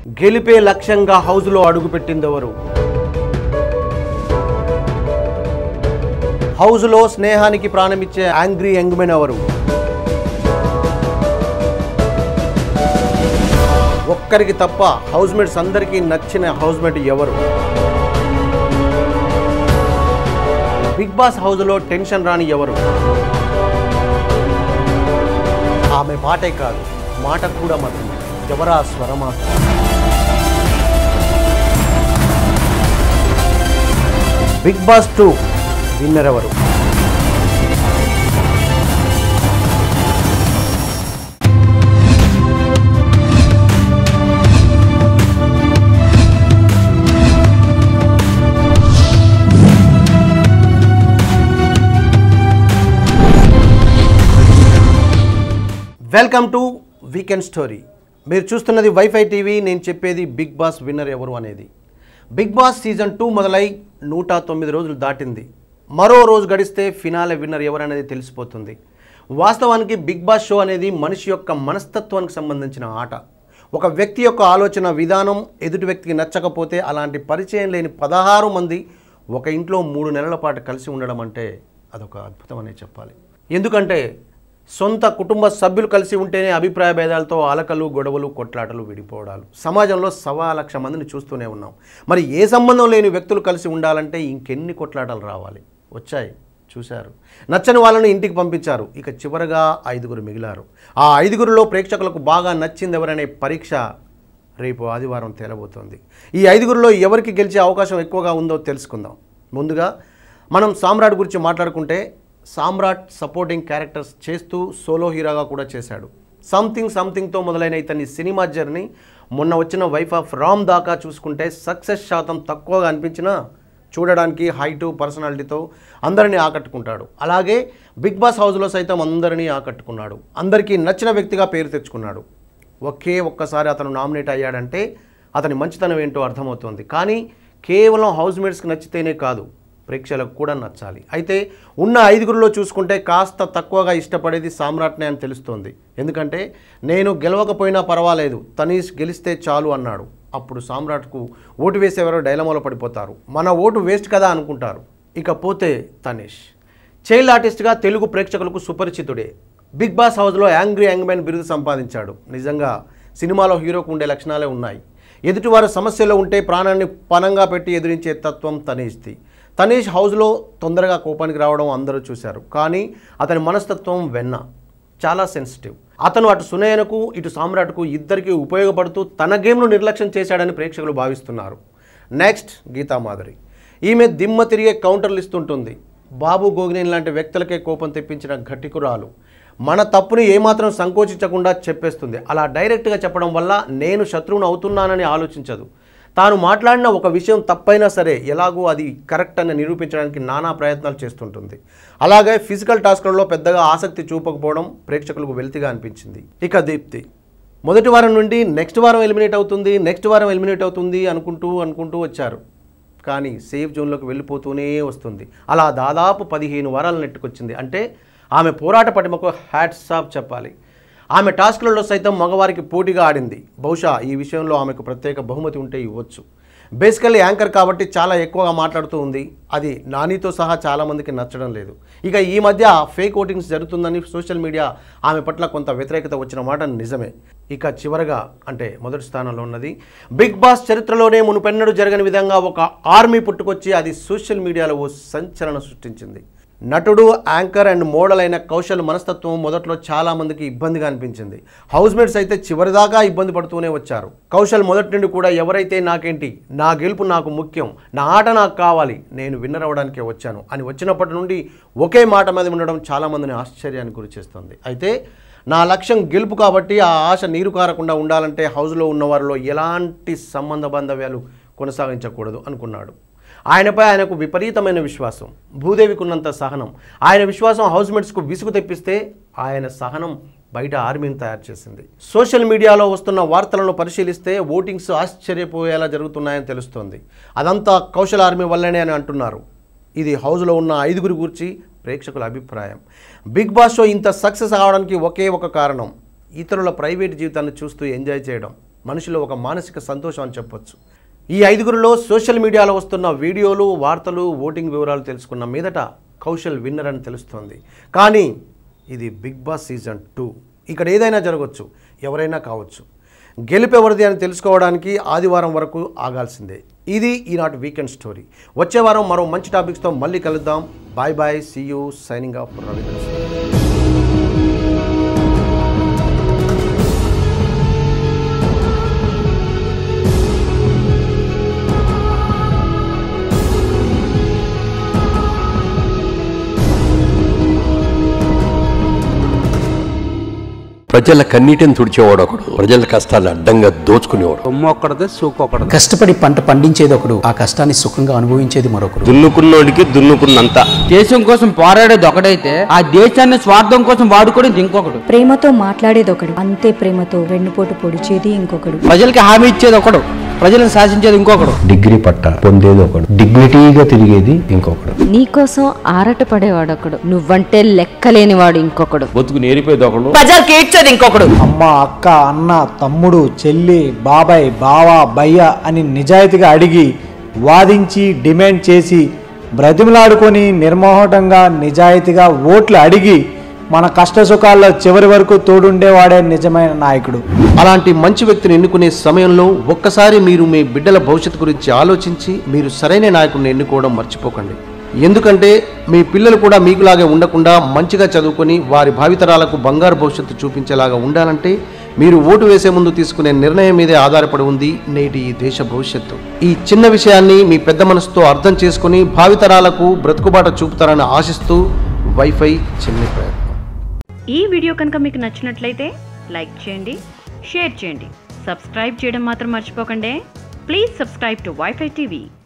గెలిపే లక్ష్యంగా హౌస్లో అడుగుపెట్టిందెవరు హౌస్లో స్నేహానికి ప్రాణమిచ్చే యాంగ్రీ యంగ్మెన్ ఎవరు ఒక్కరికి తప్ప హౌస్మేట్స్ అందరికీ నచ్చిన హౌస్మేట్ ఎవరు బిగ్ బాస్ హౌస్లో టెన్షన్ రాని ఎవరు ఆమె మాటే కాదు మాట కూడా మతం ఎవరా స్వరమా బిగ్ బాస్ టూ విన్నర్ ఎవరు వెల్కమ్ టు వీకెండ్ స్టోరీ మీరు చూస్తున్నది వైఫై టీవీ నేను చెప్పేది బిగ్ బాస్ విన్నర్ ఎవరు అనేది బిగ్ బాస్ సీజన్ టూ మొదలై నూట తొమ్మిది రోజులు దాటింది మరో రోజు గడిస్తే ఫినాలే విన్నర్ ఎవరు అనేది తెలిసిపోతుంది వాస్తవానికి బిగ్ బాస్ షో అనేది మనిషి యొక్క మనస్తత్వానికి సంబంధించిన ఆట ఒక వ్యక్తి యొక్క ఆలోచన విధానం ఎదుటి వ్యక్తికి నచ్చకపోతే అలాంటి పరిచయం లేని పదహారు మంది ఒక ఇంట్లో మూడు నెలల పాటు కలిసి ఉండడం అంటే అదొక అద్భుతం అనే చెప్పాలి ఎందుకంటే సొంత కుటుంబ సభ్యులు కలిసి ఉంటేనే అభిప్రాయ భేదాలతో అలకలు గొడవలు కొట్లాటలు విడిపోవడాలు సమాజంలో సవా లక్ష మందిని చూస్తూనే ఉన్నాం మరి ఏ సంబంధం లేని వ్యక్తులు కలిసి ఉండాలంటే ఇంకెన్ని కొట్లాటలు రావాలి వచ్చాయి చూశారు నచ్చని వాళ్ళని ఇంటికి పంపించారు ఇక చివరగా ఐదుగురు మిగిలారు ఆ ఐదుగురిలో ప్రేక్షకులకు బాగా నచ్చింది ఎవరనే పరీక్ష రేపు ఆదివారం తేలబోతోంది ఈ ఐదుగురిలో ఎవరికి గెలిచే అవకాశం ఎక్కువగా ఉందో తెలుసుకుందాం ముందుగా మనం సామ్రాట్ గురించి మాట్లాడుకుంటే సామ్రాట్ సపోర్టింగ్ క్యారెక్టర్స్ చేస్తూ సోలో హీరోగా కూడా చేశాడు సంథింగ్ సంథింగ్తో మొదలైన ఇతని సినిమా జర్నీ మొన్న వచ్చిన వైఫ్ ఆఫ్ రామ్ దాకా చూసుకుంటే సక్సెస్ శాతం తక్కువగా అనిపించినా చూడడానికి హైటు పర్సనాలిటీతో అందరినీ ఆకట్టుకుంటాడు అలాగే బిగ్ బాస్ హౌస్లో సైతం అందరినీ ఆకట్టుకున్నాడు అందరికీ నచ్చిన వ్యక్తిగా పేరు తెచ్చుకున్నాడు ఒకే ఒక్కసారి అతను నామినేట్ అయ్యాడంటే అతని మంచితనం ఏంటో అర్థమవుతోంది కానీ కేవలం హౌస్ మేట్స్కి నచ్చితేనే కాదు ప్రేక్షకులకు కూడా నచ్చాలి అయితే ఉన్న ఐదుగురిలో చూసుకుంటే కాస్త తక్కువగా ఇష్టపడేది సామ్రాట్నే అని తెలుస్తోంది ఎందుకంటే నేను గెలవకపోయినా పర్వాలేదు తనీష్ గెలిస్తే చాలు అన్నాడు అప్పుడు సామ్రాట్కు ఓటు వేసేవారో డైలమాలో పడిపోతారు మన ఓటు వేస్ట్ కదా అనుకుంటారు ఇకపోతే తనీష్ చైల్డ్ ఆర్టిస్ట్గా తెలుగు ప్రేక్షకులకు సుపరిచితుడే బిగ్ బాస్ హౌస్లో యాంగ్రీ యాంగ్మెన్ బిరుదు సంపాదించాడు నిజంగా సినిమాలో హీరోకు ఉండే లక్షణాలే ఉన్నాయి ఎదుటివారు సమస్యలో ఉంటే ప్రాణాన్ని పనంగా పెట్టి ఎదిరించే తత్వం తనీష్ది తనీష్ హౌస్లో తొందరగా కోపానికి రావడం అందరూ చూశారు కానీ అతని మనస్తత్వం వెన్న చాలా సెన్సిటివ్ అతను అటు సునయనకు ఇటు సామ్రాట్కు ఇద్దరికీ ఉపయోగపడుతూ తన గేమ్ను నిర్లక్ష్యం చేశాడని ప్రేక్షకులు భావిస్తున్నారు నెక్స్ట్ గీతామాధురి ఈమె దిమ్మ తిరిగే కౌంటర్లు ఇస్తుంటుంది బాబు గోగినేని లాంటి వ్యక్తులకే కోపం తెప్పించిన ఘటికురాలు మన తప్పుని ఏమాత్రం సంకోచించకుండా చెప్పేస్తుంది అలా డైరెక్ట్గా చెప్పడం వల్ల నేను శత్రువును అవుతున్నానని ఆలోచించదు తాను మాట్లాడిన ఒక విషయం తప్పైనా సరే ఎలాగో అది కరెక్ట్ అని నిరూపించడానికి నానా ప్రయత్నాలు చేస్తుంటుంది అలాగే ఫిజికల్ టాస్క్లలో పెద్దగా ఆసక్తి చూపకపోవడం ప్రేక్షకులకు వెలితిగా అనిపించింది ఇక దీప్తి మొదటి వారం నుండి నెక్స్ట్ వారం ఎలిమినేట్ అవుతుంది నెక్స్ట్ వారం ఎలిమినేట్ అవుతుంది అనుకుంటూ అనుకుంటూ వచ్చారు కానీ సేఫ్ జోన్లోకి వెళ్ళిపోతూనే వస్తుంది అలా దాదాపు పదిహేను వారాలు నెట్టుకొచ్చింది అంటే ఆమె పోరాట పటిమకు హ్యాట్స్ ఆఫ్ చెప్పాలి ఆమె టాస్క్లలో సైతం మగవారికి పోటీగా ఆడింది బహుశా ఈ విషయంలో ఆమెకు ప్రత్యేక బహుమతి ఉంటే ఇవ్వచ్చు బేసికల్లీ యాంకర్ కాబట్టి చాలా ఎక్కువగా మాట్లాడుతూ ఉంది అది నానితో సహా చాలామందికి నచ్చడం లేదు ఇక ఈ మధ్య ఫేక్ ఓటింగ్స్ జరుగుతుందని సోషల్ మీడియా ఆమె పట్ల కొంత వ్యతిరేకత వచ్చిన మాట నిజమే ఇక చివరగా అంటే మొదటి స్థానంలో ఉన్నది బిగ్ బాస్ చరిత్రలోనే మునుపెన్నడూ జరగని విధంగా ఒక ఆర్మీ పుట్టుకొచ్చి అది సోషల్ మీడియాలో ఓ సంచలనం సృష్టించింది నటుడు యాంకర్ అండ్ మోడల్ అయిన కౌశల్ మనస్తత్వం మొదట్లో చాలా మందికి ఇబ్బందిగా అనిపించింది హౌస్ మేట్స్ అయితే చివరిదాకా ఇబ్బంది పడుతూనే వచ్చారు కౌశల్ మొదటి నుండి కూడా ఎవరైతే నాకేంటి నా గెలుపు నాకు ముఖ్యం నా ఆట నాకు కావాలి నేను విన్నర్ అవ్వడానికే వచ్చాను అని వచ్చినప్పటి నుండి ఒకే మాట మీద ఉండడం చాలా మందిని ఆశ్చర్యానికి గురి చేస్తుంది అయితే నా లక్ష్యం గెలుపు కాబట్టి ఆ ఆశ నీరు కారకుండా ఉండాలంటే హౌస్లో ఉన్న వారిలో ఎలాంటి సంబంధ బాంధవ్యాలు కొనసాగించకూడదు అనుకున్నాడు ఆయనపై ఆయనకు విపరీతమైన విశ్వాసం భూదేవికి ఉన్నంత సహనం ఆయన విశ్వాసం హౌస్మేట్స్కు విసుగు తెప్పిస్తే ఆయన సహనం బయట ఆర్మీని తయారు చేసింది సోషల్ మీడియాలో వస్తున్న వార్తలను పరిశీలిస్తే ఓటింగ్స్ ఆశ్చర్యపోయేలా జరుగుతున్నాయని తెలుస్తోంది అదంతా కౌశల్ ఆర్మీ వల్లనే అని అంటున్నారు ఇది హౌస్లో ఉన్న ఐదుగురి గురించి ప్రేక్షకుల అభిప్రాయం బిగ్ బాస్ షో ఇంత సక్సెస్ అవడానికి ఒకే ఒక కారణం ఇతరుల ప్రైవేట్ జీవితాన్ని చూస్తూ ఎంజాయ్ చేయడం మనిషిలో ఒక మానసిక సంతోషం అని చెప్పొచ్చు ఈ ఐదుగురిలో సోషల్ మీడియాలో వస్తున్న వీడియోలు వార్తలు ఓటింగ్ వివరాలు తెలుసుకున్న మీదట కౌశల్ విన్నర్ అని తెలుస్తోంది కానీ ఇది బిగ్ బాస్ సీజన్ టూ ఇక్కడ ఏదైనా జరగవచ్చు ఎవరైనా కావచ్చు గెలుపెవరిది అని తెలుసుకోవడానికి ఆదివారం వరకు ఆగాల్సిందే ఇది ఈనాటి వీకెండ్ స్టోరీ వచ్చే వారం మరో మంచి టాపిక్స్తో మళ్ళీ కలుద్దాం bye bye see you signing off Ravi ప్రజల కన్నీటిని తుడిచేవాడు ఒకడు ప్రజల కష్టాలు అడ్డంగా దోచుకునేవాడు సొమ్ము ఒక్కడదే సూకు ఒక్కడదే కష్టపడి పంట పండించేది ఒకడు ఆ కష్టాన్ని సుఖంగా అనుభవించేది మరొకరు దున్నుకున్నోడికి దున్నుకున్నంత దేశం కోసం పోరాడేది ఒకడైతే ఆ దేశాన్ని స్వార్థం కోసం వాడుకోవడం ఇంకొకడు ప్రేమతో మాట్లాడేది ఒకడు అంతే ప్రేమతో వెన్నుపోటు పొడిచేది ఇంకొకడు ప్రజలకి హామీ ఇచ్చేది ఒకడు ప్రజలను శాసించేది ఇంకొకడు డిగ్రీ పట్ట పొందేది ఒకడు డిగ్నిటీగా తిరిగేది ఇంకొకడు నీకోసం ఆరాట పడేవాడొకడు నువ్వంటే లెక్కలేనివాడు ఇంకొకడు బతుకు నేరిపోయేది ఒకడు ప్రజలకి ఏడ్చేది ఇంకొకడు అమ్మ అక్క అన్న తమ్ముడు చెల్లి బాబాయ్ బావ బయ్య అని నిజాయితీగా అడిగి వాదించి డిమాండ్ చేసి బ్రతిమలాడుకొని నిర్మోహటంగా నిజాయితీగా ఓట్లు అడిగి మన కష్ట సుఖాల్లో చివరి వరకు తోడుండేవాడే నిజమైన నాయకుడు అలాంటి మంచి వ్యక్తిని ఎన్నుకునే సమయంలో ఒక్కసారి మీరు మీ బిడ్డల భవిష్యత్తు గురించి ఆలోచించి మీరు సరైన నాయకుడిని ఎన్నుకోవడం మర్చిపోకండి ఎందుకంటే మీ పిల్లలు కూడా మీకులాగే ఉండకుండా మంచిగా చదువుకొని వారి భావితరాలకు బంగారు భవిష్యత్తు చూపించేలాగా ఉండాలంటే మీరు ఓటు వేసే ముందు తీసుకునే నిర్ణయం మీదే ఆధారపడి ఉంది నేటి ఈ దేశ భవిష్యత్తు ఈ చిన్న విషయాన్ని మీ పెద్ద మనసుతో అర్థం చేసుకుని భావితరాలకు బ్రతుకుబాట చూపుతారని ఆశిస్తూ వైఫై చిన్న ప్రయత్నం ఈ వీడియో కనుక మీకు నచ్చినట్లయితే లైక్ చేయండి షేర్ చేయండి సబ్స్క్రైబ్ చేయడం మాత్రం మర్చిపోకండి please subscribe to WiFi TV